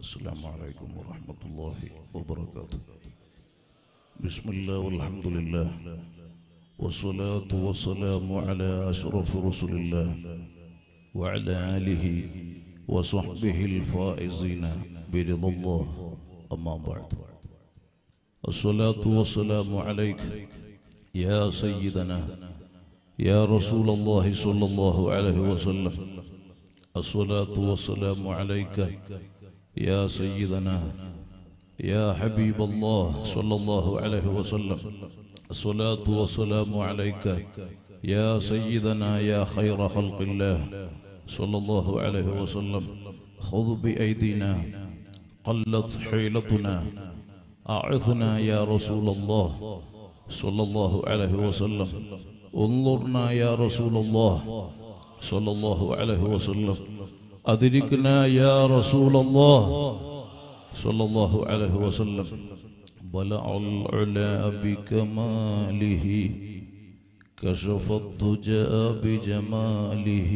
السلام عليكم ورحمة الله وبركاته بسم الله والحمد لله والصلاة والسلام على أشرف رسل الله وعلى آله وصحبه الفائزين برضا الله أما بعد الصلاة والسلام عليك يا سيدنا يا رسول الله صلى الله عليه وسلم الصلاة والسلام عليك يا سيدنا يا حبيب الله صلى الله عليه وسلم الصلاة والسلام عليك يا سيدنا يا خير خلق الله صلى الله عليه وسلم خذ بأيدينا قلت حيلتنا أعثنا يا رسول الله صلى الله عليه وسلم انظرنا يا رسول الله صلى الله عليه وسلم أدركنا يا رسول الله صلى الله عليه وسلم بلع العلا بكماله كشف الضجى بجماله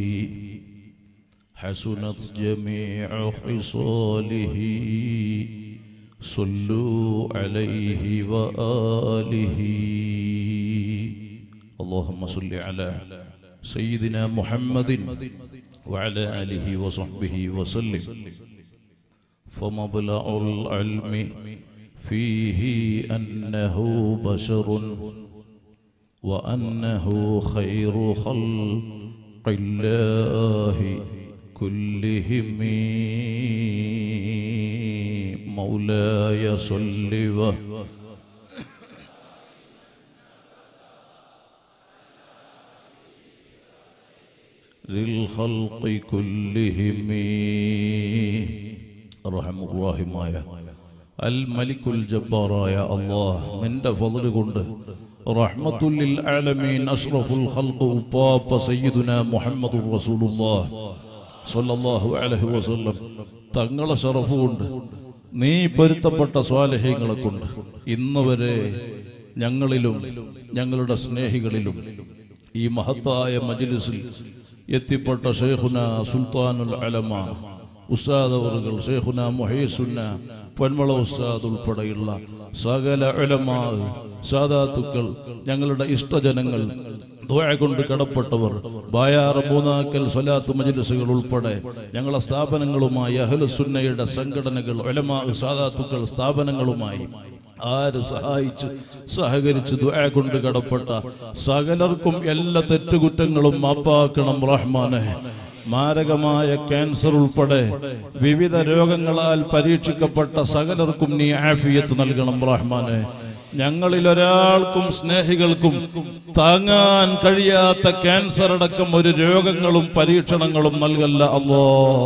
حسنت جميع خصاله صلوا عليه وآله اللهم صل على سيدنا محمد وعلى آله وصحبه وسلم فمبلغ العلم فيه أنه بشر وأنه خير خلق الله كلهم مولاي صل وسلم للخلق كلهم رحم الراحമായ അൽ മലിക്കുൽ ജബ്ബാറായ അല്ലാഹ് നിന്റെ ഫضل കൊണ്ട് റഹ്മത്തുൽ ആലമീൻ അഷ്റഫുൽ ഖൽഖ് ഉപ്പാപ്പ സയ്യിദുന മുഹമ്മദുർ റസൂലുള്ളാഹ് സ്വല്ലല്ലാഹു അലൈഹി വസല്ലം തങ്ങളെ ഷറഫ് കൊണ്ട് നീ പൊരുത്തപ്പെട്ട സ്വാലഹ്യങ്ങളെ കൊണ്ട് ഇന്ന് വരെ ഞങ്ങളിലും ഞങ്ങളുടെ സ്നേഹികളിലും ഈ മഹത്തായ മജ്ലിസിൽ എത്തിപ്പെട്ട ഷെയ്ഖുന സുൽത്താനുൽ അലമ ഉസ്താദ് അവറുകൾ ഷെയ്ഖുന മൊഹീസുന്ന പൊന്മള ഉസ്താദ് ഉൾപ്പെടെയുള്ള സകല ഉലമാ സാദാത്തുക്കൾ ഞങ്ങളുടെ ഇഷ്ടജനങ്ങൾ ദുആ കൊണ്ട് കടപ്പെട്ടവർ ബായാറ് മൂന്നാക്കൽ സ്വലാത്ത് മജ്ലിസുകൾ ഉൾപ്പെടെ ഞങ്ങളെ സ്ഥാപനങ്ങളുമായി അഹ്ലുസുന്നയുടെ സംഘടനകൾ ഉലമാ സാദാത്തുക്കൾ സ്ഥാപനങ്ങളുമായി ആര് സഹായിച്ച് സഹകരിച്ച് ദുആ കൊണ്ട് കടപ്പെട്ട സകലർക്കും എല്ലാ തെറ്റുകുറ്റങ്ങളും മാപ്പാക്കണം റഹ്മാനെ മാരകമായ ക്യാൻസർ ഉൾപ്പെടെ വിവിധ രോഗങ്ങളാൽ പരീക്ഷിക്കപ്പെട്ട സകലർക്കും നീ ആഫിയത്ത് നൽകണം റഹ്മാനെ ഞങ്ങളിൽ ഒരാൾക്കും സ്നേഹികൾക്കും താങ്ങാൻ കഴിയാത്ത ക്യാൻസർ അടക്കം ഒരു രോഗങ്ങളും പരീക്ഷണങ്ങളും നൽകല്ല അല്ലോ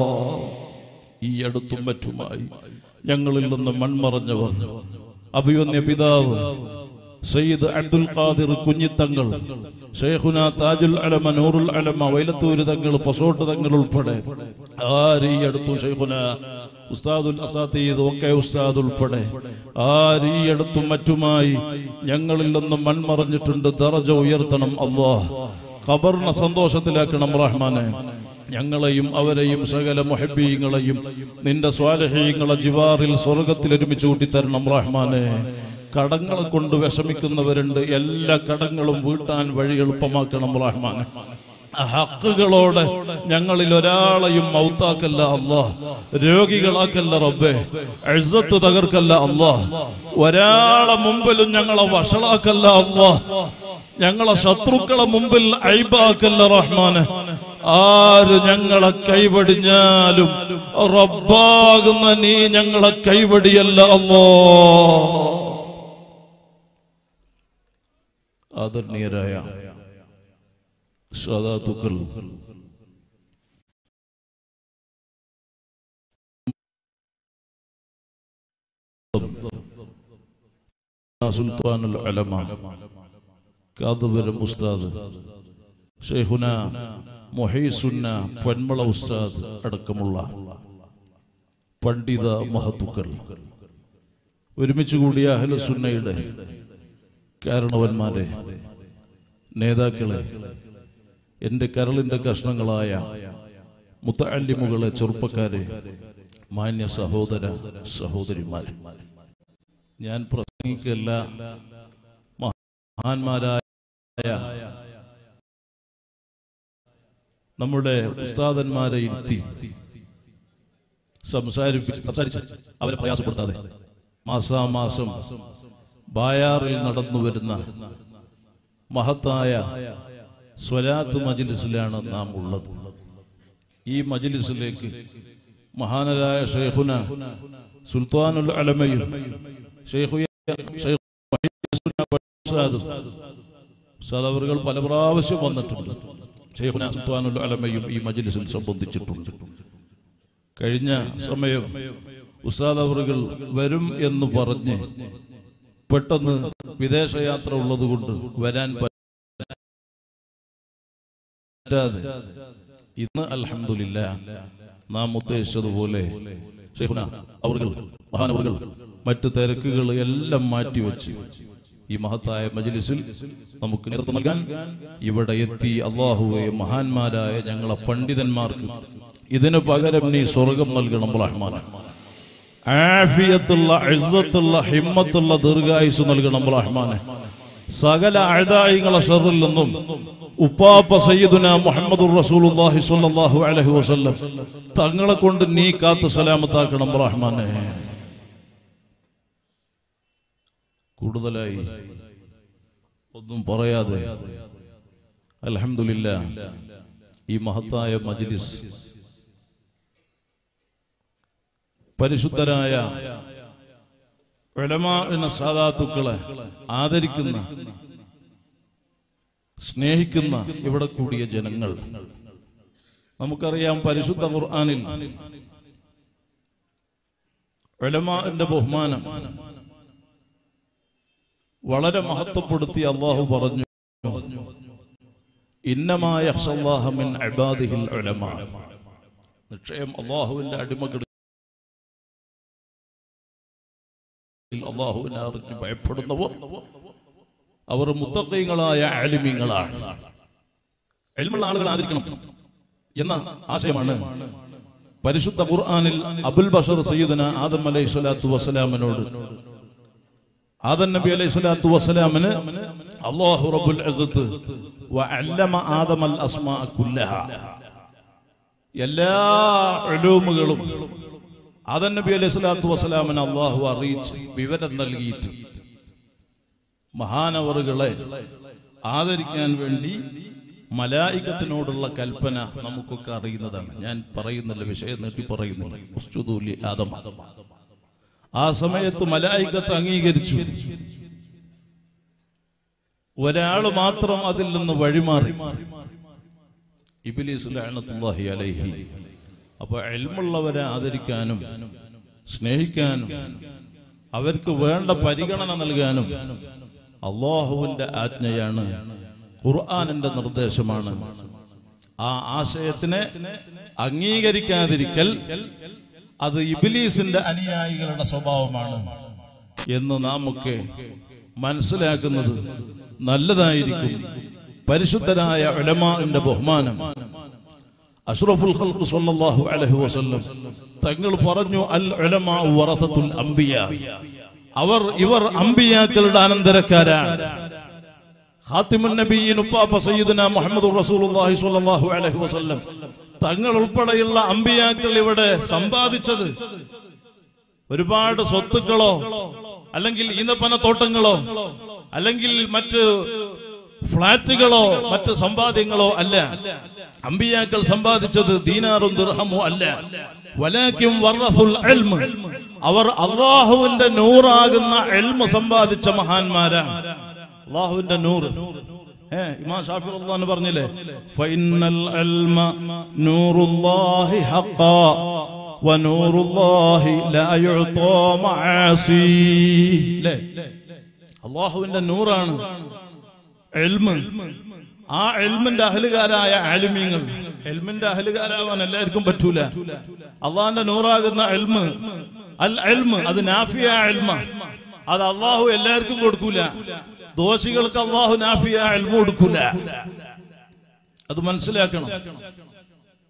ഈ അടുത്തും മറ്റുമായി ഞങ്ങളിൽ നിന്ന് മൺമറഞ്ഞവർ അഭിവന്യ പിതാവ് സയ്യിദ് അബ്ദുൽ ഖാദിർ കുഞ്ഞിത്തങ്ങൾ ഷെയ്ഖുന താജുൽ അലമ നൂറുൽ അലമ വൈലത്തൂര് തങ്ങൾ പൊസോട്ട് തങ്ങൾ ഉൾപ്പെടെ ആരീ അടുത്തു ഷെയ്ഖുന ഉസ്താദുൽ അസാത്തീദ് ഒക്കെ ഉസ്താദ് ഉൾപ്പെടെ ആരീ അടുത്തും മറ്റുമായി ഞങ്ങളിൽ നിന്നും മൺമറഞ്ഞിട്ടുണ്ട് ദറജ ഉയർത്തണം അള്ളാഹ് ഖബറിനെ സന്തോഷത്തിലാക്കണം റഹ്മാനെ ഞങ്ങളെയും അവരെയും സകല മുഹബീങ്ങളെയും നിന്റെ സ്വാലഹീങ്ങളെ ജിവാറിൽ സ്വർഗത്തിൽ ഒരുമിച്ച് കൂട്ടിത്തരണം റഹ്മാനെ കടങ്ങളെ കൊണ്ട് വിഷമിക്കുന്നവരുണ്ട് എല്ലാ കടങ്ങളും വീട്ടാൻ വഴി എളുപ്പമാക്കണം റഹ്മാനെ ഹക്കുകളോടെ ഞങ്ങളിൽ ഒരാളെയും മൗത്താക്കല്ല അല്ലാ രോഗികളാക്കല്ല റബ്ബേ എഴുത്ത് തകർക്കല്ല അല്ലാ ഒരാളെ മുമ്പിലും ഞങ്ങളെ വഷളാക്കല്ല അല്ലാ ഞങ്ങളെ ശത്രുക്കളെ മുമ്പിൽ ഐബാക്കല്ല റഹ്മാന് ആര് ഞങ്ങളെ കൈവടിഞ്ഞാലും റബ്ബാകുന്ന നീ ഞങ്ങളെ കൈവടിയല്ല അല്ലോ ആദരണീയരായ സദാത്തുക്കൾ സുൽത്താനുൽ അലമ കാതുവരം ഉസ്താദ് ഷെയ്ഖുന മൊഹീസുന്ന പൊന്മള ഉസ്താദ് അടക്കമുള്ള പണ്ഡിത മഹത്തുക്കൾ ഒരുമിച്ച് കൂടിയ അഹ്ലുസുന്നയുടെ കാരണവന്മാരെ നേതാക്കളെ എൻ്റെ കരളിൻ്റെ കഷ്ണങ്ങളായ മുത്തല്ലിമുകളെ ചെറുപ്പക്കാരെ മാന്യ സഹോദര സഹോദരിമാർ ഞാൻ പ്രസംഗിക്കല്ല മഹാന്മാരായ നമ്മുടെ ഉസ്താദന്മാരെ ഇരുത്തി സംസാരിപ്പിച്ച് സംസാരിച്ച് അവരെ പ്രയാസപ്പെടുത്താതെ മാസാമാസം ബായാറിൽ നടന്നു വരുന്ന മഹത്തായ സ്വലാത്ത് മജിലിസിലാണ് നാം ഉള്ളത് ഈ മജിലിസിലേക്ക് മഹാനരായ ഷെയ്ഖുന സുൽത്താനുൽ അലമയും ഷെയ്ഖുയ ഷെയ്ഖ് മുഹീദ്ദീൻ ഉസ്താദും ഉസ്താദ് അവറുകൾ പല പ്രാവശ്യം വന്നിട്ടുണ്ട് ഷെയ്ഖുന സുൽത്താനുൽ അലമയും ഈ മജിലിസിൽ സംബന്ധിച്ചിട്ടുണ്ട് കഴിഞ്ഞ സമയം ഉസ്താദ് അവറുകൾ വരും എന്ന് പറഞ്ഞ് പെട്ടെന്ന് വിദേശയാത്ര ഉള്ളതുകൊണ്ട് വരാൻ പറ്റാതെ ഇന്ന് അൽഹംദുലില്ല നാം ഉദ്ദേശിച്ചതുപോലെ ഷെയ്ഖുന അവറുകൾ മഹാനവറുകൾ മറ്റ് തിരക്കുകൾ എല്ലാം മാറ്റിവെച്ച് ഈ മഹത്തായ മജ്ലിസിൽ നമുക്ക് നേതൃത്വം നൽകാൻ ഇവിടെ എത്തി അള്ളാഹുവെ മഹാന്മാരായ ഞങ്ങളെ പണ്ഡിതന്മാർക്ക് ഇതിനു പകരം നീ സ്വർഗം നൽകണം റഹ്മാൻ ആഫിയത്തുള്ള ഇസ്സത്തുള്ള ഹിമ്മത്തുള്ള ദീർഘായുസ് നൽകണം റഹ്മാനെ സകല അഴുതായികളെ ഷറിൽ നിന്നും ഉപ്പാപ്പ സയ്യിദുന മുഹമ്മദ് റസൂലുള്ളാഹി സ്വല്ലല്ലാഹു അലൈഹി വസല്ലം തങ്ങളെ കൊണ്ട് നീ കാത്ത് സലാമത്താക്കണം റഹ്മാനെ കൂടുതലായി ഒന്നും പറയാതെ അൽഹംദുലില്ല ഈ മഹത്തായ മജ്ലിസ് പരിശുദ്ധരായ ഉലമാ എന്ന സാധാത്തുക്കളെ ആദരിക്കുന്ന സ്നേഹിക്കുന്ന ഇവിടെ കൂടിയ ജനങ്ങൾ നമുക്കറിയാം പരിശുദ്ധ ഖുർആനിൽ ഉലമാന്റെ ബഹുമാനം വളരെ മഹത്വപ്പെടുത്തി അള്ളാഹു പറഞ്ഞു ഇന്നമായ മിൻ ഇബാദിഹിൽ ഉലമാ നിശ്ചയം അള്ളാഹുവിന്റെ അടിമകൾ അള്ളാഹുവിനെ അറിഞ്ഞ് ഭയപ്പെടുന്നവർ അവർ മുത്തക്കൈകളായ ആലിമ്യങ്ങളാണ് എൽമുള്ള ആളുകൾ ആദരിക്കണം എന്ന ആശയമാണ് പരിശുദ്ധ ഖുർആനിൽ അബുൽ ബഷർ സയ്യിദന ആദം അലൈഹി സ്വലാത്തു വസ്സലാമിനോട് ആദം നബി അലൈഹി സ്വലാത്തു വസ്സലാമിന് അല്ലാഹു റബ്ബുൽ ഇസ്സത്ത് വഅല്ലമ ആദം അൽ അസ്മാ കുല്ലഹ എല്ലാ ഉലൂമുകളും ആദം നബി അലൈഹി സ്വലാത്തു വസ്സലാമിന് അള്ളാഹു അറിയിച്ച് വിവരം നൽകിയിട്ട് മഹാനവറുകളെ ആദരിക്കാൻ വേണ്ടി മലായികത്തിനോടുള്ള കൽപ്പന നമുക്കൊക്കെ അറിയുന്നതാണ് ഞാൻ പറയുന്നില്ല വിഷയം നീട്ടി പറയുന്നില്ല ഉസ്തുദൂലി ആദം ആ സമയത്ത് മലായികത്ത് അംഗീകരിച്ചു ഒരാൾ മാത്രം അതിൽ നിന്ന് വഴിമാറി ഇബിലീസ് ലഅനത്തുല്ലാഹി അലൈഹി അപ്പൊ എൽമുള്ളവരെ ആദരിക്കാനും സ്നേഹിക്കാനും അവർക്ക് വേണ്ട പരിഗണന നൽകാനും അള്ളാഹുവിന്റെ ആജ്ഞയാണ് ഖുർആാനിന്റെ നിർദ്ദേശമാണ് ആ ആശയത്തിനെ അംഗീകരിക്കാതിരിക്കൽ അത് ഇബിലീസിന്റെ അനുയായികളുടെ സ്വഭാവമാണ് എന്ന് നാം ഒക്കെ മനസ്സിലാക്കുന്നത് നല്ലതായിരിക്കും പരിശുദ്ധരായ ഉലമാന്റെ ബഹുമാനം അഷ്റഫുൽ ഖൽഖ് സല്ലല്ലാഹു അലൈഹി വസല്ലം തങ്ങൾ പറഞ്ഞു അൽ ഉലമാ വറസത്തുൽ അംബിയ അവർ ഇവർ അമ്പിയാക്കളുടെ അനന്തരക്കാരാണ് ഖാത്തിമുൻ നബിയിൻ ഉപ്പാപ്പ സയ്യിദുന മുഹമ്മദ് റസൂലുള്ളാഹി സ്വല്ലല്ലാഹു അലൈഹി വസല്ലം തങ്ങൾ ഉൾപ്പെടെയുള്ള അമ്പിയാക്കൾ ഇവിടെ സമ്പാദിച്ചത് ഒരുപാട് സ്വത്തുക്കളോ അല്ലെങ്കിൽ ഈന്തപ്പന തോട്ടങ്ങളോ അല്ലെങ്കിൽ മറ്റ് ഫ്ലാറ്റുകളോ മറ്റ് സമ്പാദ്യങ്ങളോ അല്ല അമ്പിയാക്കൾ സമ്പാദിച്ചത് ദീനാറും ദുർഹമോ അല്ല വലാക്കും വറസുൽ ഇൽമ് അവർ അള്ളാഹുവിന്റെ നൂറാകുന്ന എൽമ സമ്പാദിച്ച മഹാന്മാരാണ് അള്ളാഹുവിന്റെ നൂറ് ഏ ഇമാം ഷാഫി അള്ളാഹ് പറഞ്ഞില്ലേ ഫൈനൽ ഇൽമ നൂറുല്ലാഹി ഹഖാ വനൂറുല്ലാഹി ലാ യുഅതാ മആസി ല്ലേ അള്ളാഹുവിന്റെ നൂറാണ് എൽമ് ആ എൽമിന്റെ അഹലുകാരായ ആലിമീങ്ങൾ എൽമിന്റെ അഹലുകാരാവാൻ എല്ലാവർക്കും പറ്റൂല അള്ളാഹിന്റെ നൂറാകുന്ന എൽമ് അൽ എൽമ് അത് നാഫിയ എൽമ അത് അള്ളാഹു എല്ലാവർക്കും കൊടുക്കൂല ദോഷികൾക്ക് അള്ളാഹു നാഫിയ എൽമ കൊടുക്കൂല അത് മനസ്സിലാക്കണം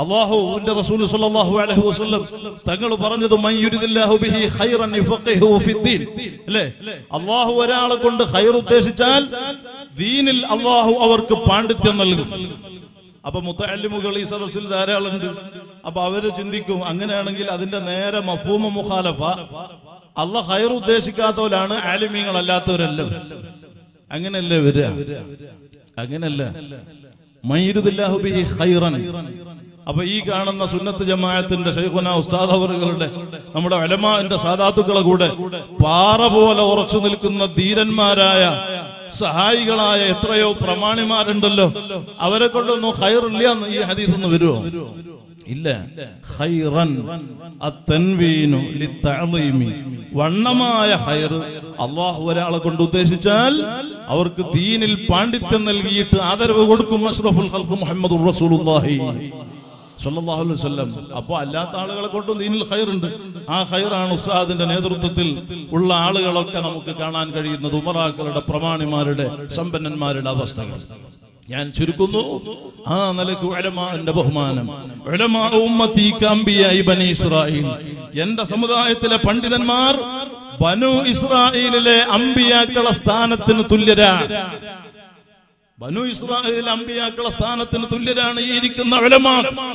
അള്ളാഹുവിന്റെ റസൂൽ സല്ലല്ലാഹു അലൈഹി വസല്ലം തങ്ങൾ പറഞ്ഞത് മൻ യുരിദില്ലാഹു ബിഹി ഖൈറൻ യുഫഖിഹു ഫിദ്ദീൻ അല്ലേ അള്ളാഹു ഒരാളെ കൊണ്ട് ഖൈർ ഉദ്ദേശിച്ചാൽ ദീനിൽ അള്ളാഹു അവർക്ക് പാണ്ഡിത്യം നൽകും അപ്പൊ മുത്തല്ലിമുകൾ ഈ സദസ്സിൽ ധാരാളമുണ്ട് അപ്പൊ അവര് ചിന്തിക്കും അങ്ങനെയാണെങ്കിൽ അതിന്റെ നേരെ മഫൂമ മുഖാലഫ അല്ല ഹയർ ഉദ്ദേശിക്കാത്തവരാണ് ആലിമീങ്ങൾ അല്ലാത്തവരെല്ലാം അങ്ങനെയല്ലേ വരിക അങ്ങനല്ല മൈരുദില്ലാഹു ബിഹി ഖൈറൻ അപ്പൊ ഈ കാണുന്ന സുന്നത്ത് ജമാഅത്തിന്റെ ഷൈഖുന ഉസ്താദ് അവറുകളുടെ നമ്മുടെ അലമാന്റെ സാദാത്തുക്കളെ കൂടെ പാറ പോലെ ഉറച്ചു നിൽക്കുന്ന ധീരന്മാരായ സഹായികളായ എത്രയോ പ്രമാണിമാരുണ്ടല്ലോ അവരെ കൊണ്ടൊന്നും ഖൈറില്ല എന്ന് ഈ ഹദീസ് ഒന്ന് വരുമോ ഇല്ല ഖൈറൻ അത്തൻവീനു ലിത്തഅളീമി വണ്ണമായ ഖൈർ അള്ളാഹു ഒരാളെ കൊണ്ട് ഉദ്ദേശിച്ചാൽ അവർക്ക് ദീനിൽ പാണ്ഡിത്യം നൽകിയിട്ട് ആദരവ് കൊടുക്കും അഷ്റഫുൽ ഖൽഖ് മുഹമ്മദുർ റസൂലുള്ളാഹി സല്ലല്ലാഹു അലൈഹി വസല്ലം അപ്പോൾ അല്ലാത്ത ആളുകളെ കൊണ്ടും ദീനിൽ ഖൈറുണ്ട് ആ ഖൈറാണ് ഉസ്താദിന്റെ നേതൃത്വത്തിൽ ഉള്ള ആളുകളൊക്കെ നമുക്ക് കാണാൻ കഴിയുന്നത് ഉമറാക്കളുടെ പ്രമാണിമാരുടെ സമ്പന്നന്മാരുടെ അവസ്ഥകൾ ഞാൻ ചുരുക്കുന്നു ആ നിലക്ക് ഉലമാന്റെ ബഹുമാനം ഉലമാ ഉമ്മത്തി കംബിയായി ബനി ഇസ്രായേൽ എന്റെ സമുദായത്തിലെ പണ്ഡിതന്മാർ ബനു ഇസ്രായേലിലെ അമ്പിയാക്കളെ സ്ഥാനത്തിന് തുല്യരാണ് ബനു ഇസ്രായേൽ അമ്പിയാക്കളെ സ്ഥാനത്തിന് തുല്യരാണ് ഈ ഇരിക്കുന്ന ഉലമാ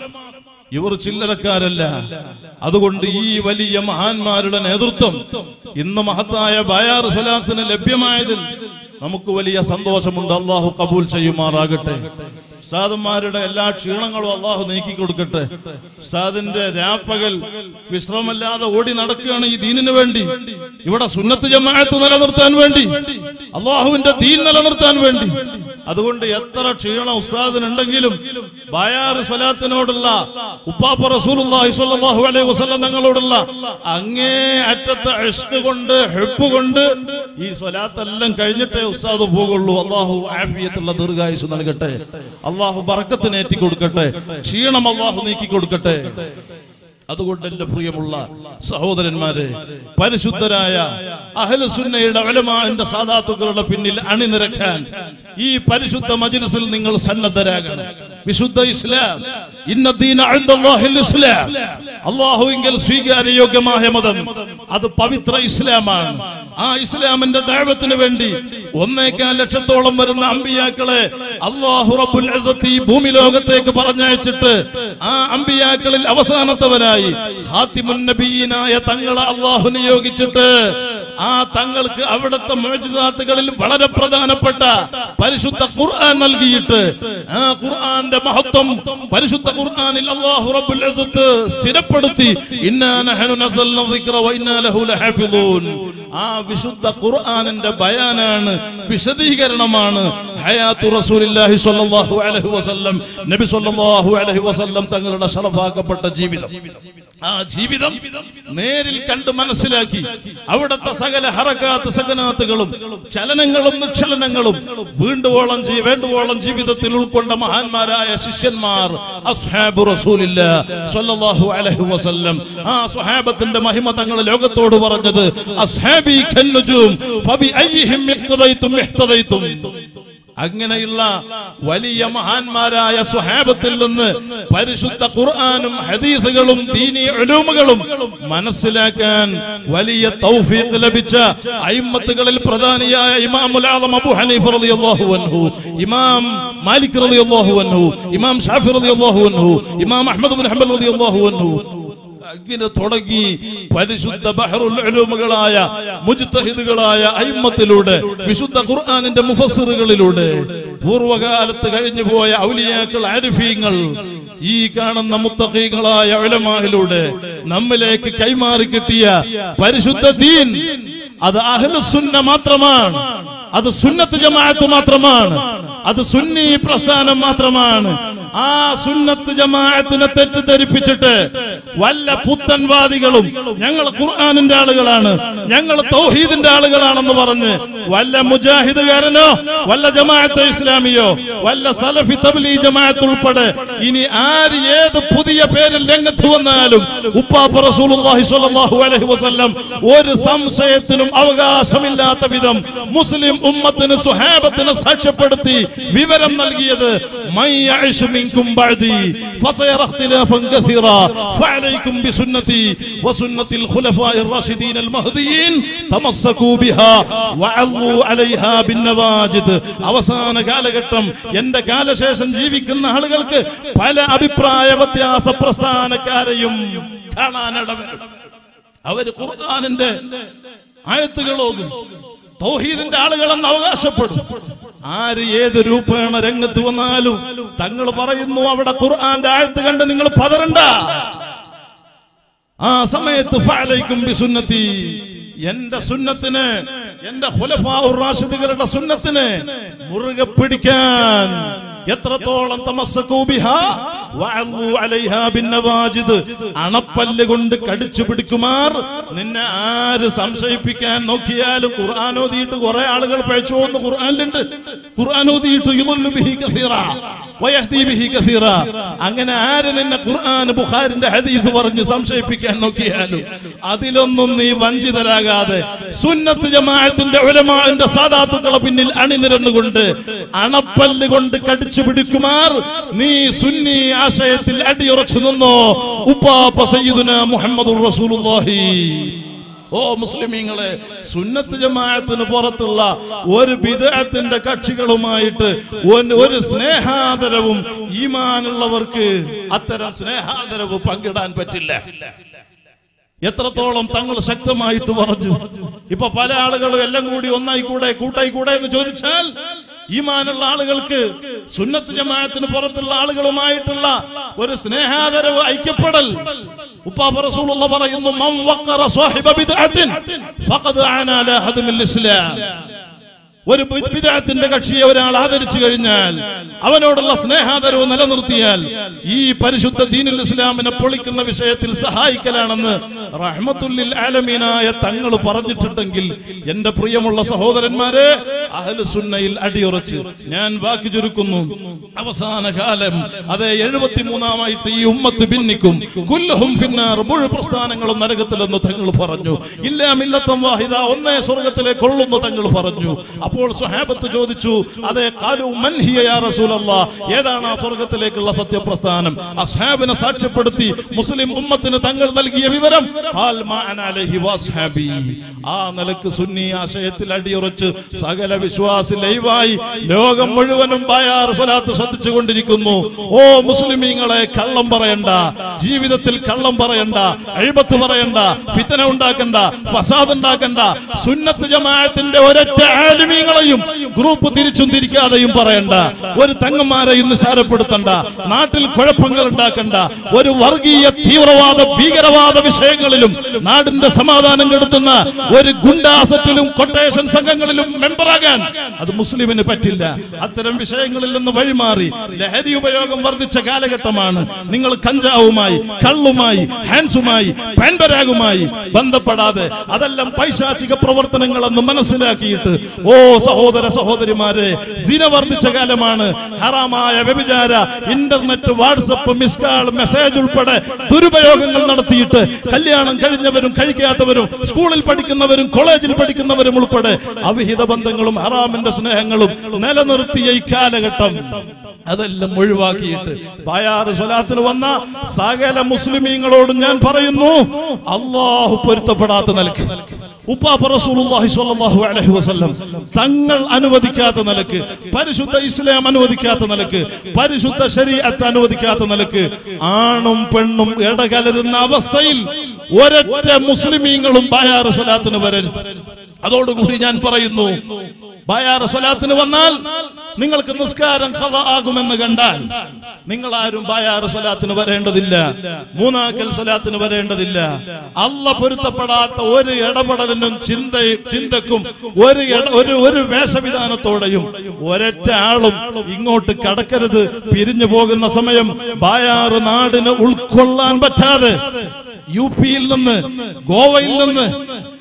ഇവർ ചില്ലറക്കാരല്ല അതുകൊണ്ട് ഈ വലിയ മഹാന്മാരുടെ നേതൃത്വം ഇന്ന് മഹത്തായ ബയാർ സ്വലാത്തിന് ലഭ്യമായതിൽ നമുക്ക് വലിയ സന്തോഷമുണ്ട് അള്ളാഹു കബൂൽ ചെയ്യുമാറാകട്ടെ ഉസ്താദന്മാരുടെ എല്ലാ ക്ഷീണങ്ങളും അള്ളാഹു നീക്കി കൊടുക്കട്ടെ ഉസ്താദിന്റെ രാപ്പകൽ വിശ്രമല്ലാതെ ഓടി നടക്കുകയാണ് ഈ ദീനിന് വേണ്ടി ഇവിടെ സുന്നത്ത് ജമാഅത്ത് നിലനിർത്താൻ വേണ്ടി അള്ളാഹുവിന്റെ ദീൻ നിലനിർത്താൻ വേണ്ടി അതുകൊണ്ട് എത്ര ക്ഷീണം ഉസ്താദിനുണ്ടെങ്കിലും ബയാറ് സ്വലാത്തിനോടുള്ള ഉപ്പാപ്പ റസൂലുള്ളാഹി സ്വല്ലല്ലാഹു അലൈഹി വസല്ലം തങ്ങളോടുള്ള അങ്ങേ അറ്റത്തെ ഇഷ്ക് കൊണ്ട് ഹെപ്പ് കൊണ്ട് ഈ സ്വലാത്തെല്ലാം കഴിഞ്ഞിട്ടേ ഉസ്താദ് പോകുള്ളൂ അള്ളാഹു ആഫിയത്തുള്ള ദീർഘായുസ് നൽകട്ടെ അള്ളാഹു ബറക്കത്തിന് ഏറ്റി കൊടുക്കട്ടെ ക്ഷീണം അള്ളാഹു നീക്കി കൊടുക്കട്ടെ അതുകൊണ്ട് എന്റെ പ്രിയമുള്ള സഹോദരന്മാരെ പരിശുദ്ധരായ അഹലസുന്നയുടെ അലമാന്റെ സാധാത്തുക്കളുടെ പിന്നിൽ അണിനിരക്കാൻ ഈ പരിശുദ്ധ മജ്ലിസിൽ നിങ്ങൾ സന്നദ്ധരാകണം വിശുദ്ധ ഇസ്ലാം ഇന്ന ദീന ഇൻദല്ലാഹിൽ ഇസ്ലാം അല്ലാഹുവിങ്കൽ സ്വീകാര്യയോഗ്യമായ മതം അത് പവിത്ര ഇസ്ലാമാണ് ആ ഇസ്ലാമിന്റെ ദൈവത്തിന് വേണ്ടി ഒന്നേക്കാൽ ലക്ഷത്തോളം വരുന്ന അമ്പിയാക്കളെ അള്ളാഹു റബ്ബുൽ ഇസ്സത്ത് ഈ ഭൂമി ലോകത്തേക്ക് പറഞ്ഞയച്ചിട്ട് ആ അമ്പിയാക്കളിൽ അവസാനത്തവനായി ഹാത്തിമുൻ നബിയിനായ തങ്ങളെ അള്ളാഹു നിയോഗിച്ചിട്ട് ആ തങ്ങൾക്ക് അവിടുത്തെ മോചിതാത്തുകളിൽ വളരെ പ്രധാനപ്പെട്ട പരിശുദ്ധ ഖുർആൻ നൽകിയിട്ട് ആ ഖുർആന്റെ മഹത്വം പരിശുദ്ധ ഖുർആനിൽ അല്ലാഹു റബ്ബുൽ ഇസ്സത്ത് സ്ഥിരപ്പെടുത്തി ഇന്നാ നഹ്നു നസൽന ദിക്റ വ ഇന്നാ ലഹു ലഹാഫിളൂൻ ആ വിശുദ്ധ ഖുർആനിന്റെ ബയാനാണ് വിശദീകരണമാണ് ഹയാത്തു റസൂലില്ലാഹി സ്വല്ലല്ലാഹു അലൈഹി വസല്ലം നബി സ്വല്ലല്ലാഹു അലൈഹി വസല്ലം തങ്ങളുടെ ശറഫാക്കപ്പെട്ട ജീവിതം ആ ജീവിതം നേരിൽ കണ്ട് മനസ്സിലാക്കി അവിടുത്തെ സകല ഹറക്കാത്ത് സകനാത്തുകളും ചലനങ്ങളും നിക്ഷലനങ്ങളും വീണ്ടുവോളം ജീ വേണ്ടുവോളം ജീവിതത്തിൽ ഉൾക്കൊണ്ട മഹാന്മാരായ ശിഷ്യന്മാർ അസ്ഹാബു റസൂലില്ല സ്വല്ലല്ലാഹു അലൈഹി വസല്ലം ആ സ്വഹാബത്തിന്റെ മഹിമ തങ്ങൾ ലോകത്തോട് പറഞ്ഞത് അസ്ഹാബി ഖന്നുജൂം ഫബി അയ്യിഹിം ഇഹ്തദൈതും ഇഹ്തദൈതും അങ്ങനെയുള്ള വലിയ മഹാന്മാരായ സുഹാബത്തിൽ നിന്ന് പരിശുദ്ധ ഖുർആാനും ഹദീസുകളും ദീനി ഉലൂമുകളും മനസ്സിലാക്കാൻ വലിയ തൗഫീഖ് ലഭിച്ച അയിമ്മത്തുകളിൽ പ്രധാനിയായ ഇമാമുൽ ആലം അബു ഹനീഫ് റളിയല്ലാഹു അൻഹു ഇമാം മാലിക് റളിയല്ലാഹു അൻഹു ഇമാം ഷാഫി റളിയല്ലാഹു അൻഹു ഇമാം അഹ്മദ് ബിൻ ഹംബൽ റളിയല്ലാഹു അൻഹു അങ്ങനെ തുടങ്ങി പരിശുദ്ധ ബഹറുൽ ഉലൂമുകളായ മുജ്തഹിദുകളായ അയിമ്മത്തിലൂടെ വിശുദ്ധ ഖുർആനിന്റെ മുഫസ്സിറുകളിലൂടെ പൂർവകാലത്ത് കഴിഞ്ഞു പോയ ഔലിയാക്കൾ ആരിഫീങ്ങൾ ഈ കാണുന്ന മുത്തഖീകളായ ഉലമായിലൂടെ നമ്മിലേക്ക് കൈമാറി കിട്ടിയ പരിശുദ്ധ ദീൻ അത് അഹ്ലുസുന്ന മാത്രമാണ് അത് സുന്നത്ത് ജമാഅത്ത് മാത്രമാണ് അത് സുന്നി പ്രസ്ഥാനം മാത്രമാണ് ആ സുന്നത്ത് ജമാഅത്തിനെ തെറ്റിദ്ധരിപ്പിച്ചിട്ട് വല്ല പുത്തൻവാദികളും ഞങ്ങൾ ഖുർആാനിന്റെ ആളുകളാണ് ഞങ്ങൾ തൗഹീദിന്റെ ആളുകളാണെന്ന് പറഞ്ഞ് വല്ല മുജാഹിദുകാരനോ വല്ല ജമാഅത്ത് ഇസ്ലാമിയോ വല്ല സലഫി തബ്ലീ ജമാഅത്ത് ഉൾപ്പെടെ ഇനി ആര് ഏത് പുതിയ പേരിൽ രംഗത്ത് വന്നാലും ഉപ്പാപ്പ റസൂലുള്ളാഹി സ്വല്ലല്ലാഹു അലൈഹി വസല്ലം ഒരു സംശയത്തിനും അവകാശമില്ലാത്ത വിധം മുസ്ലിം ഉമ്മത്തിന് സുഹാബത്തിന് സാക്ഷ്യപ്പെടുത്തി വിവരം നൽകിയത് മൈ യഅ്ശു മിൻ منكم بعدي فسيرى اختلافا كثيرا فعليكم بسنتي وسنة الخلفاء الراشدين المهديين تمسكوا بها وعضوا عليها بالنواجد അവസാന കാലഘട്ടം എന്റെ കാലശേഷം ജീവിക്കുന്ന ആളുകൾക്ക് പല അഭിപ്രായ വ്യത്യാസ പ്രസ്ഥാനക്കാരെയും കാണാനിടവരും അവര് ഖുർആാനിന്റെ ആയത്തുകളോതും തൗഹീദിന്റെ ആളുകളെന്ന് അവകാശപ്പെടും ആര് ഏത് രൂപേണ രംഗത്ത് വന്നാലും തങ്ങൾ പറയുന്നു അവിടെ ഖുർആന്റെ ആയത്ത് കണ്ട് നിങ്ങൾ പതറണ്ട ആ സമയത്ത് ഫഅലൈക്കും ബിസുന്നതി എന്റെ സുന്നത്തിന് എന്റെ ഖുലഫാഉർ റാഷിദുകളുടെ സുന്നത്തിന് മുറുകെ പിടിക്കാൻ എത്രത്തോളം തമസ്സകൂ ബിഹാ വഅല്ലു അലൈഹാ ബിന്നവാജിദ് അണപ്പല്ല് കൊണ്ട് കടിച്ചു പിടിക്കുമാർ നിന്നെ ആര് സംശയിപ്പിക്കാൻ നോക്കിയാലും ഖുർആൻ ഓതിയിട്ട് കുറെ ആളുകൾ പഴച്ചു പോകുന്ന ഖുർആനിലുണ്ട് ഖുർആൻ ഓതിയിട്ട് യുദല്ലു ബിഹി കസീറ വയഹ്ദി ബിഹി കസീറ അങ്ങനെ ആര് നിന്നെ ഖുർആൻ ബുഖാരിന്റെ ഹദീസ് പറഞ്ഞ് സംശയിപ്പിക്കാൻ നോക്കിയാലും അതിലൊന്നും നീ വഞ്ചിതരാകാതെ സുന്നത്ത് ജമാഅത്തിന്റെ ഉലമാന്റെ സാദാത്തുക്കളെ പിന്നിൽ അണിനിരന്നുകൊണ്ട് അണപ്പല്ല് കൊണ്ട് കടിച്ചു പിടിക്കുമാർ നീ സുന്നി ആശയത്തിൽ അടിയുറച്ചു നിന്നോ ഉപ്പാപ്പ സയ്യിദുന മുഹമ്മദുർ റസൂലുള്ളാഹി ഓ മുസ്ലിമീങ്ങളെ സുന്നത്ത് ജമാഅത്തിന് പുറത്തുള്ള ഒരു ബിദഅത്തിന്റെ കക്ഷികളുമായിട്ട് ഒരു- ഒരു സ്നേഹാദരവും ഈമാനുള്ളവർക്ക് അത്തരം സ്നേഹാദരവ് പങ്കിടാൻ പറ്റില്ല എത്രത്തോളം തങ്ങൾ ശക്തമായിട്ട് പറഞ്ഞു ഇപ്പൊ പല ആളുകളും എല്ലാം കൂടി ഒന്നായി കൂടെ കൂട്ടായി കൂടെ എന്ന് ചോദിച്ചാൽ ഈമാനുള്ള ആളുകൾക്ക് സുന്നത്ത് ജമാഅത്തിന് പുറത്തുള്ള ആളുകളുമായിട്ടുള്ള ഒരു സ്നേഹാദരവ് ഐക്യപ്പെടൽ ഉപ്പാപ്പ റസൂലുള്ള പറയുന്നു മൻ വഖറ സാഹിബ ബിദ്അത്തിൻ ഫഖദ് ആനാ ലാ ഹദ്മിൽ ഇസ്ലാം ഒരു വിദഗ്ധത്തിന്റെ കക്ഷിയെ ഒരാൾ ആദരിച്ചു കഴിഞ്ഞാൽ അവനോടുള്ള സ്നേഹാദരവ് നിലനിർത്തിയാൽ ഈ പരിശുദ്ധ ദീനുൽ ഇസ്ലാമിനെ പൊളിക്കുന്ന വിഷയത്തിൽ സഹായിക്കലാണെന്ന് റഹ്മത്തുല്ലിൽ ആലമീനായ തങ്ങൾ പറഞ്ഞിട്ടുണ്ടെങ്കിൽ എന്റെ പ്രിയമുള്ള സഹോദരന്മാരെ അഹ്ലു സുന്നയിൽ അടിയുറച്ച് ഞാൻ വാക്ക് ചുരുക്കുന്നു അവസാന കാലം അതെ എഴുപത്തിമൂന്നാമായിട്ട് ഈ ഉമ്മത്ത് ഭിന്നിക്കും കുല്ലഹും ഫിന്നാർ മുഴു പ്രസ്ഥാനങ്ങളും നരകത്തിലെന്ന് തങ്ങൾ പറഞ്ഞു ഇല്ലാ മില്ലത്തം വാഹിദ ഒന്നേ സ്വർഗത്തിലേക്ക് കൊള്ളുന്നു തങ്ങൾ പറഞ്ഞു അപ്പോൾ സുഹാബത്ത് ചോദിച്ചു അതെ കാലു മൻഹിയ യാ റസൂലല്ലാ ഏതാണ് ആ സ്വർഗത്തിലേക്കുള്ള സത്യപ്രസ്ഥാനം അസ്ഹാബിനെ സാക്ഷ്യപ്പെടുത്തി മുസ്ലിം ഉമ്മത്തിന് തങ്ങൾ നൽകിയ വിവരം ഖാൽ മാ അന അലൈഹി വസ്ഹാബി ആ നിലക്ക് സുന്നി ആശയത്തിൽ അടിയുറച്ച് സകല വിശ്വാസി ലൈവായി ലോകം മുഴുവനും ബായാർ സ്വലാത്ത് ശ്രദ്ധിച്ചു കൊണ്ടിരിക്കുന്നു ഓ മുസ്ലിമീങ്ങളെ കള്ളം പറയണ്ട ജീവിതത്തിൽ കള്ളം പറയണ്ട അഴിബത്ത് പറയണ്ട ഫിത്തന ഉണ്ടാക്കണ്ട ഫസാദ് ഉണ്ടാക്കണ്ട സുന്നത്ത് ജമാഅത്തിന്റെ ഒരൊറ്റ ആലിമീങ്ങളെയും ഗ്രൂപ്പ് തിരിച്ചും തിരിക്കാതെയും പറയണ്ട ഒരു തങ്ങന്മാരെയും നിസാരപ്പെടുത്തണ്ട നാട്ടിൽ കുഴപ്പങ്ങൾ ഉണ്ടാക്കണ്ട ഒരു വർഗീയ തീവ്രവാദ ഭീകരവാദ വിഷയങ്ങളിലും നാടിന്റെ സമാധാനം കെടുത്തുന്ന ഒരു ഗുണ്ടാസത്തിലും കൊട്ടേഷൻ സംഘങ്ങളിലും മെമ്പറാകാൻ അത് മുസ്ലിമിന് പറ്റില്ല അത്തരം വിഷയങ്ങളിൽ നിന്ന് വഴിമാറി ലഹരി ഉപയോഗം വർദ്ധിച്ച കാലഘട്ടമാണ് നിങ്ങൾ കഞ്ചാവുമായി കള്ളുമായി ഹാൻസുമായി പാൻപരാഗുമായി ബന്ധപ്പെടാതെ അതെല്ലാം പൈശാചിക പ്രവർത്തനങ്ങളെന്ന് മനസ്സിലാക്കിയിട്ട് ഓ സഹോദര സഹോദരിമാരെ ജിന വർദ്ധിച്ച കാലമാണ് ഹറാമായ വ്യഭിചാര ഇന്റർനെറ്റ് വാട്സപ്പ് മിസ്കാൾ മെസ്സേജ് ഉൾപ്പെടെ ദുരുപയോഗങ്ങൾ നടത്തിയിട്ട് കല്യാണം കഴിഞ്ഞവരും കഴിക്കാത്തവരും സ്കൂളിൽ പഠിക്കുന്നവരും കോളേജിൽ പഠിക്കുന്നവരും ഉൾപ്പെടെ അവിഹിത ബന്ധങ്ങളും ഹറാമിന്റെ സ്നേഹങ്ങളും നിലനിർത്തിയ ഈ കാലഘട്ടം അതെല്ലാം ഒഴിവാക്കിയിട്ട് ബായാറ് സ്വലാത്തിന് വന്ന സകല മുസ്ലിമീങ്ങളോടും ഞാൻ പറയുന്നു അള്ളാഹു പൊരുത്തപ്പെടാത്ത നിലക്ക് ഉപ്പാപ്പ റസൂലുള്ളാഹി സ്വല്ലല്ലാഹു അലൈഹി വസല്ലം തങ്ങൾ അനുവദിക്കാത്ത നിലക്ക് പരിശുദ്ധ ഇസ്ലാം അനുവദിക്കാത്ത നിലക്ക് പരിശുദ്ധ ശരീഅത്ത് അനുവദിക്കാത്ത നിലക്ക് ആണും പെണ്ണും ഇടകലരുന്ന അവസ്ഥയിൽ ഒരൊറ്റ മുസ്ലിമീങ്ങളും ബായാറ് സ്വലാത്തിന് വരരുത് അതോടുകൂടി ഞാൻ പറയുന്നു ബായാറ് സ്വലാത്തിന് വന്നാൽ നിങ്ങൾക്ക് നിസ്കാരം കഥ ആകുമെന്ന് കണ്ടാൽ നിങ്ങൾ ആരും ബായാറ് സ്വലാത്തിന് വരേണ്ടതില്ല മൂന്നാക്കൽ സ്വലാത്തിന് വരേണ്ടതില്ല അല്ല പൊരുത്തപ്പെടാത്ത ഒരു ഇടപെടലിനും ചിന്ത ചിന്തക്കും ഒരു ഇട- ഒരു ഒരു വേഷവിധാനത്തോടെയും ഒരൊറ്റ ആളും ഇങ്ങോട്ട് കടക്കരുത് പിരിഞ്ഞു പോകുന്ന സമയം ബായാറ് നാടിന് ഉൾക്കൊള്ളാൻ പറ്റാതെ യു പിയിൽ നിന്ന് ഗോവയിൽ നിന്ന്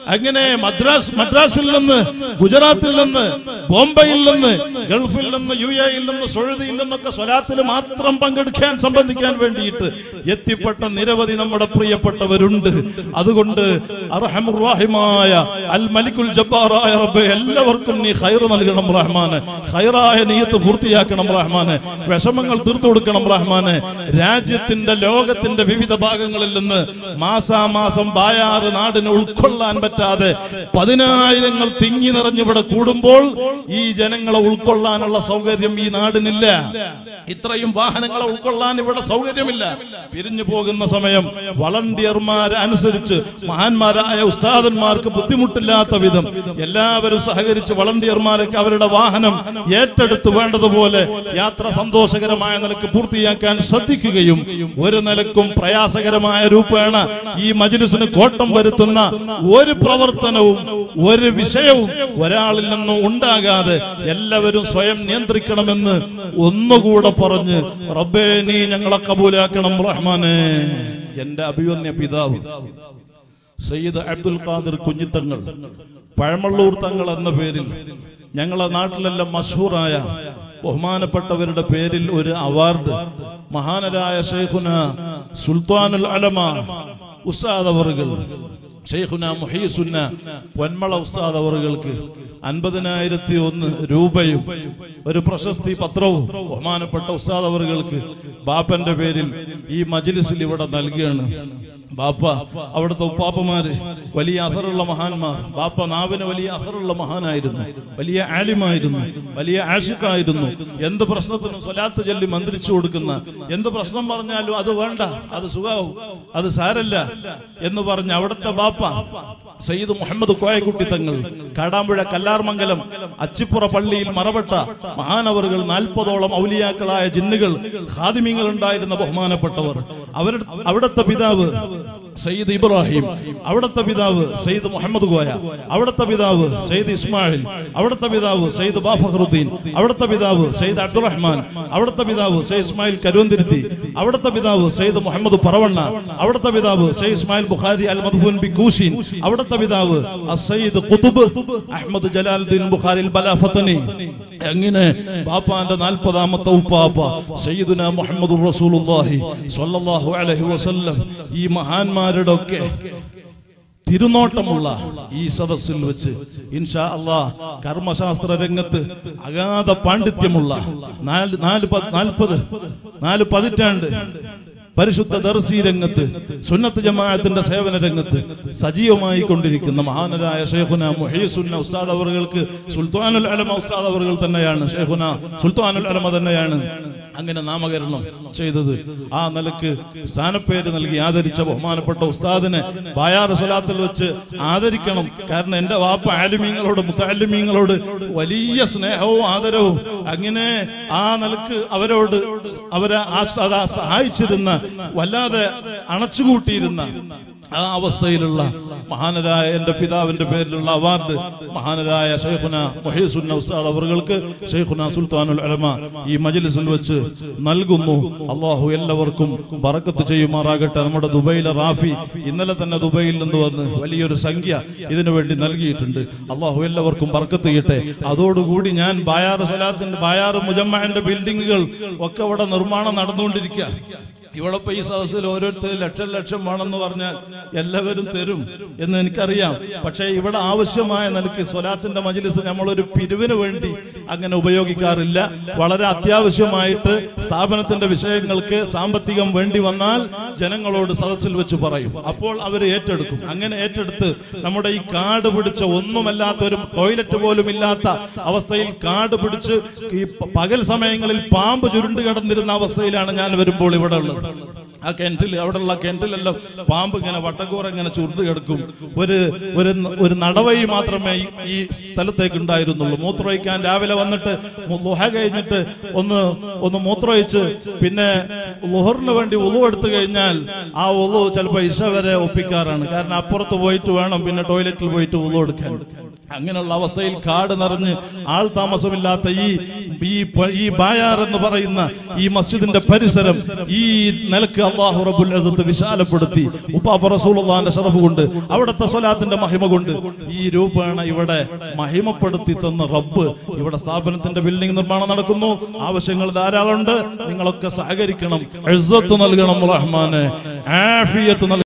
അങ്ങനെ മദ്രാസ് മദ്രാസിൽ നിന്ന് ഗുജറാത്തിൽ നിന്ന് ബോംബെയിൽ നിന്ന് ഗൾഫിൽ നിന്ന് യു എയിൽ നിന്ന് സൊഴുതിയിൽ നിന്നൊക്കെ സ്വലാത്തിൽ മാത്രം പങ്കെടുക്കാൻ സംബന്ധിക്കാൻ വേണ്ടിയിട്ട് എത്തിപ്പെട്ട നിരവധി നമ്മുടെ പ്രിയപ്പെട്ടവരുണ്ട് അതുകൊണ്ട് അർഹമുറാഹിമായ അൽ മലിക്കുൽ ജബ്ബാറായ റബ്ബെ എല്ലാവർക്കും നീ ഖൈർ നൽകണം റഹ്മാന് ഖൈറായ നീയത്ത് പൂർത്തിയാക്കണം റഹ്മാന് വിഷമങ്ങൾ തീർത്തു കൊടുക്കണം റഹ്മാന് രാജ്യത്തിന്റെ ലോകത്തിന്റെ വിവിധ ഭാഗങ്ങളിൽ നിന്ന് മാസാമാസം ബായാറ് നാടിന് ഉൾക്കൊള്ളാൻ പറ്റാതെ പതിനായിരങ്ങൾ തിങ്ങി നിറഞ്ഞിവിടെ കൂടുമ്പോൾ ഈ ജനങ്ങളെ ഉൾക്കൊള്ളാനുള്ള സൗകര്യം ഈ നാടിനില്ല ഇത്രയും വാഹനങ്ങളെ ഉൾക്കൊള്ളാൻ ഇവിടെ സൗകര്യമില്ല പിരിഞ്ഞു പോകുന്ന സമയം വളണ്ടിയർമാരെ അനുസരിച്ച് മഹാന്മാരായ ഉസ്താദന്മാർക്ക് ബുദ്ധിമുട്ടില്ലാത്ത വിധം എല്ലാവരും സഹകരിച്ച് വളണ്ടിയർമാരൊക്കെ അവരുടെ വാഹനം ഏറ്റെടുത്ത് വേണ്ടതുപോലെ യാത്ര സന്തോഷകരമായ നിലക്ക് പൂർത്തിയാക്കാൻ ശ്രദ്ധിക്കുകയും ഒരു നിലക്കും പ്രയാസകരമായ രൂപേണ ഈ മജ്ലിസിന് കോട്ടം വരുത്തുന്ന ഒരു പ്രവർത്തനവും ഒരു വിഷയവും ഒരാളിൽ നിന്നും ഉണ്ടാകാതെ എല്ലാവരും സ്വയം നിയന്ത്രിക്കണമെന്ന് ഒന്നുകൂടെ പറഞ്ഞ് റബ്ബേ നീ ഞങ്ങളെ കബൂലാക്കണം റഹ്മാനെ എന്റെ അഭിവന്യ പിതാവ് സയ്യിദ് അബ്ദുൽ ഖാദിർ കുഞ്ഞിത്തങ്ങൾ പഴമള്ളൂർ തങ്ങൾ എന്ന പേരിൽ ഞങ്ങളെ നാട്ടിലെല്ലാം മഷഹൂറായ ബഹുമാനപ്പെട്ടവരുടെ പേരിൽ ഒരു അവാർഡ് മഹാനരായ ഷെയ്ഖുന സുൽത്താനുൽ അലമ ഉസ്താദ് അവറുകൾ ഷെയ്ഖുന മുഹീസുന്ന പൊന്മള ഉസ്താദ് അവറുകൾക്ക് അൻപതിനായിരത്തി ഒന്ന് രൂപയും ഒരു പ്രശസ്തി പത്രവും ബഹുമാനപ്പെട്ട ഉസ്താദ് അവറുകൾക്ക് ബാപ്പന്റെ പേരിൽ ഈ മജ്ലിസിൽ ഇവിടെ നൽകുകയാണ് ബാപ്പ അവിടുത്തെ ഉപ്പാപ്പമാര് വലിയ അസറുള്ള മഹാന്മാർ ബാപ്പ നാവിന് വലിയ അസറുള്ള മഹാനായിരുന്നു വലിയ ആലിമായിരുന്നു വലിയ ആഷിഖായിരുന്നു എന്ത് പ്രശ്നത്തിനും സ്വലാത്ത് ചൊല്ലി മന്ത്രിച്ചു കൊടുക്കുന്ന എന്ത് പ്രശ്നം പറഞ്ഞാലും അത് വേണ്ട അത് സുഖാവും അത് സാരല്ല എന്ന് പറഞ്ഞ് അവിടുത്തെ ബാപ്പ സയ്യിദ് മുഹമ്മദ് കോയക്കുട്ടി തങ്ങൾ കാടാമ്പുഴ കല്ലാർമംഗലം അച്ചിപ്പുറ പള്ളിയിൽ മറവട്ട മഹാനവറുകൾ നാൽപ്പതോളം ഔലിയാക്കളായ ജിന്നുകൾ ഖാദിമ്യങ്ങൾ ഉണ്ടായിരുന്ന ബഹുമാനപ്പെട്ടവർ അവരുടെ അവിടുത്തെ പിതാവ് സയ്യിദ് ഇബ്രാഹിം അവിടുത്തെ പിതാവ് സയ്യിദ് മുഹമ്മദ് കോയ അവിടുത്തെ പിതാവ് സയ്യിദ് ഇസ്മായിൽ അവിടുത്തെ പിതാവ് സയ്യിദ് ബാഫഖറുദ്ദീൻ അവിടുത്തെ പിതാവ് സയ്യിദ് അബ്ദുറഹ്മാൻ അവിടുത്തെ പിതാവ് സയ്യിദ് ഇസ്മായിൽ കരുവന്തിരുത്തി അവിടുത്തെ പിതാവ് സയ്യിദ് മുഹമ്മദ് പറവണ്ണ അവിടുത്തെ പിതാവ് സയ്യിദ് ഇസ്മായിൽ ബുഖാരി അൽ മദ്ഫൂൻ ബി കൂശീൻ അവിടുത്തെ പിതാവ് സയ്യിദ് ഖുതുബ് അഹ്മദ് ജലാലുദ്ദീൻ ബുഖാരി ബലാഫത്തനി അങ്ങനെ ബാപ്പാന്റെ നാൽപ്പതാമത്തെ ഉപ്പാപ്പ സയ്യിദുന മുഹമ്മദ് റസൂലുള്ളാഹി സ്വല്ലല്ലാഹു അലൈഹി വസല്ലം ഈ മഹാന്മാരുടെ ഒക്കെ തിരുനോട്ടമുള്ള ഈ സദസ്സിൽ വെച്ച് ഇൻഷാ അള്ളാ കർമ്മശാസ്ത്ര രംഗത്ത് അഗാധ പാണ്ഡിത്യമുള്ള നാല് നാല് പ- നാൽപ്പത് നാല് പതിറ്റാണ്ട് പരിശുദ്ധ ദർസി രംഗത്ത് സുന്നത്ത് ജമാഅത്തിന്റെ സേവന രംഗത്ത് സജീവമായി കൊണ്ടിരിക്കുന്ന മഹാനരായ ഷെയ്ഖുന മുഹീസുന്ന ഉസ്താദ് അവറുകൾക്ക് സുൽത്താനുൽ അലമ ഉസ്താദ് അവറുകൾ തന്നെയാണ് ഷെയ്ഖുന സുൽത്താനുൽ അലമ തന്നെയാണ് അങ്ങനെ നാമകരണം ചെയ്തത് ആ നിലക്ക് സ്ഥാനപ്പേര് നൽകി ആദരിച്ച ബഹുമാനപ്പെട്ട ഉസ്താദിനെ ബായാർ സ്വലാത്തിൽ വെച്ച് ആദരിക്കണം കാരണം എന്റെ വാപ്പ ആലിമീങ്ങളോട് മുത്താലിമീങ്ങളോട് വലിയ സ്നേഹവും ആദരവും അങ്ങനെ ആ നിലക്ക് അവരോട് അവരെ ആ- അതാ സഹായിച്ചിരുന്ന വല്ലാതെ അണച്ചുകൂട്ടിയിരുന്ന ആ അവസ്ഥയിലുള്ള മഹാനരായ എന്റെ പിതാവിന്റെ പേരിലുള്ള അവാർഡ് മഹാനരായ ഷെയ്ഖുന മൊഹീസുന്ന ഉസ്താദ് അവർക്ക് ഷെയ്ഖുന സുൽത്താനുൽ അലമ ഈ മജ്ലിസിൽ വെച്ച് നൽകുന്നു അള്ളാഹു എല്ലാവർക്കും ബറക്കത്ത് ചെയ്യുമാറാകട്ടെ നമ്മുടെ ദുബൈയിലെ റാഫി ഇന്നലെ തന്നെ ദുബൈയിൽ നിന്ന് വന്ന് വലിയൊരു സംഖ്യ ഇതിനു വേണ്ടി നൽകിയിട്ടുണ്ട് അള്ളാഹു എല്ലാവർക്കും ബറക്കത്ത് ചെയ്യട്ടെ അതോടുകൂടി ഞാൻ ബായാറ് സ്വലാത്തിന്റെ ബായാറ് മുജമ്മന്റെ ബിൽഡിങ്ങുകൾ ഒക്കെ ഇവിടെ നിർമ്മാണം നടന്നുകൊണ്ടിരിക്കുക ഇവിടെ ഇപ്പൊ ഈ സദസ്സിൽ ഓരോരുത്തർ ലക്ഷം ലക്ഷം വേണമെന്ന് പറഞ്ഞാൽ എല്ലാവരും തരും എന്ന് എനിക്കറിയാം പക്ഷേ ഇവിടെ ആവശ്യമായ നിലയ്ക്ക് സ്വലാത്തിന്റെ മജിലിസ് നമ്മളൊരു പിരിവിന് വേണ്ടി അങ്ങനെ ഉപയോഗിക്കാറില്ല വളരെ അത്യാവശ്യമായിട്ട് സ്ഥാപനത്തിന്റെ വിഷയങ്ങൾക്ക് സാമ്പത്തികം വേണ്ടി വന്നാൽ ജനങ്ങളോട് സദസ്സിൽ വെച്ച് പറയും അപ്പോൾ അവർ ഏറ്റെടുക്കും അങ്ങനെ ഏറ്റെടുത്ത് നമ്മുടെ ഈ കാട് പിടിച്ച ഒന്നുമല്ലാത്ത ഒരു ടോയ്ലറ്റ് പോലും ഇല്ലാത്ത അവസ്ഥയിൽ കാട് പിടിച്ച് ഈ പ- പകൽ സമയങ്ങളിൽ പാമ്പ് ചുരുണ്ട് കിടന്നിരുന്ന അവസ്ഥയിലാണ് ഞാൻ വരുമ്പോൾ ഇവിടെ ഉള്ളത് ആ കിണറ്റിൽ അവിടെയുള്ള കിണറ്റിലെല്ലാം പാമ്പ് ഇങ്ങനെ വട്ടക്കൂറ ഇങ്ങനെ ചുരുണ്ട് കിടക്കും ഒരു ഒരു ഒരു നടവഴി മാത്രമേ ഈ- ഈ സ്ഥലത്തേക്ക് ഉണ്ടായിരുന്നുള്ളൂ മൂത്രമൊഴിക്കാൻ രാവിലെ വന്നിട്ട് മു- ലുഹ കഴിഞ്ഞിട്ട് ഒന്ന് ഒന്ന് മൂത്രമൊഴിച്ച് പിന്നെ ലുഹറിന് വേണ്ടി ഉളു എടുത്തു കഴിഞ്ഞാൽ ആ ഉളു ചിലപ്പോൾ ഇഷ വരെ ഒപ്പിക്കാറാണ് കാരണം അപ്പുറത്ത് പോയിട്ട് വേണം പിന്നെ ടോയ്ലറ്റിൽ പോയിട്ട് ഉളു എടുക്കാൻ അങ്ങനെയുള്ള അവസ്ഥയിൽ കാട് നിറഞ്ഞ് ആൾ താമസമില്ലാത്ത ഈ ഈ പ- ഈ ബായാർ എന്ന് പറയുന്ന ഈ മസ്ജിദിന്റെ പരിസരം ഈ നിലക്ക് അള്ളാഹു റബ്ബുൽ അസത്ത് വിശാലപ്പെടുത്തി ഉപ്പാപ്പ റസൂലുള്ളാന്റെ ഷറഫ് കൊണ്ട് അവിടുത്തെ സ്വലാത്തിന്റെ മഹിമ കൊണ്ട് ഈ രൂപേണ ഇവിടെ മഹിമപ്പെടുത്തി തന്ന റബ്ബ് ഇവിടെ സ്ഥാപനത്തിന്റെ ബിൽഡിംഗ് നിർമ്മാണം നടക്കുന്നു ആവശ്യങ്ങൾ ധാരാളമുണ്ട് നിങ്ങളൊക്കെ സഹകരിക്കണം ഇസ്സത്ത് നൽകണം റഹ്മാനെ ആഫിയത്ത് നൽകണം